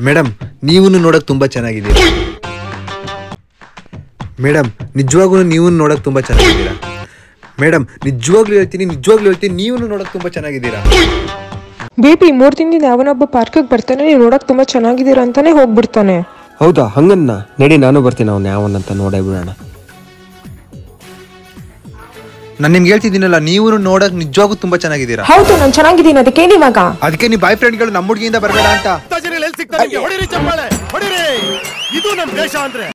madam ನೀವು ನೋಡಕ್ ತುಂಬಾ ಚೆನ್ನಾಗಿದ್ದೀರಾ ಮೇಡಮ್ ನಿಜವಾಗೂ ನೀವು ನೋಡಕ್ ತುಂಬಾ ಚೆನ್ನಾಗಿದ್ದೀರಾ ಮೇಡಮ್ ನಿಜವಾಗ್ಲೂ ಹೇಳ್ತೀನಿ ನಿಜವಾಗ್ಲೂ ಹೇಳ್ತೀನಿ ನೀವು ನೋಡಕ್ ತುಂಬಾ ಚೆನ್ನಾಗಿದ್ದೀರಾ ಬೇಬಿ ಮೂರ್ ದಿನದಿಂದ ಯಾವನೊಬ್ಬ ಪಾರ್ಕಿಗೆ ಬರ್ತಾನೆ ನೀವು ನೋಡಕ್ ತುಂಬಾ ಚೆನ್ನಾಗಿದ್ದೀರಾ ಅಂತಾನೆ ಹೋಗ್ಬಿಡ್ತಾನೆ ಹೌದಾ ಹಂಗನ್ನ ನಡಿ ನಾನು ಬರ್ತೀನಿ ಅವ್ನು ಯಾವನಂತ ನೋಡೇ ಬಿಡೋಣ ನಾನು ನಿಮ್ಗೆ ಹೇಳ್ತಿದ್ದೀನಲ್ಲ ನೀವು ನೋಡಕ್ ನಿಜವಾಗೂ ತುಂಬಾ ಚೆನ್ನಾಗಿದ್ದೀರಾ ಹೌದು ನಾನು ಚೆನ್ನಾಗಿದ್ದೀನಿ ಅದಕ್ಕೆ ಇವಾಗ ಅದಕ್ಕೆ ನೀವು ಬಾಯ್ ಫ್ರೆಂಡ್ಗಳು ನಮ್ಮ ಹುಡುಗಿಯಿಂದ ಬರಬೇಡ ಅಂತ ಎಲ್ಲಿ ಸಿಗ್ತಾರೆ ಹೊಡಿರಿ ಚಪ್ಪಾಳೆ ಹೊಡಿರಿ ಇದು ನಮ್ ದೇಶ ಅಂದ್ರೆ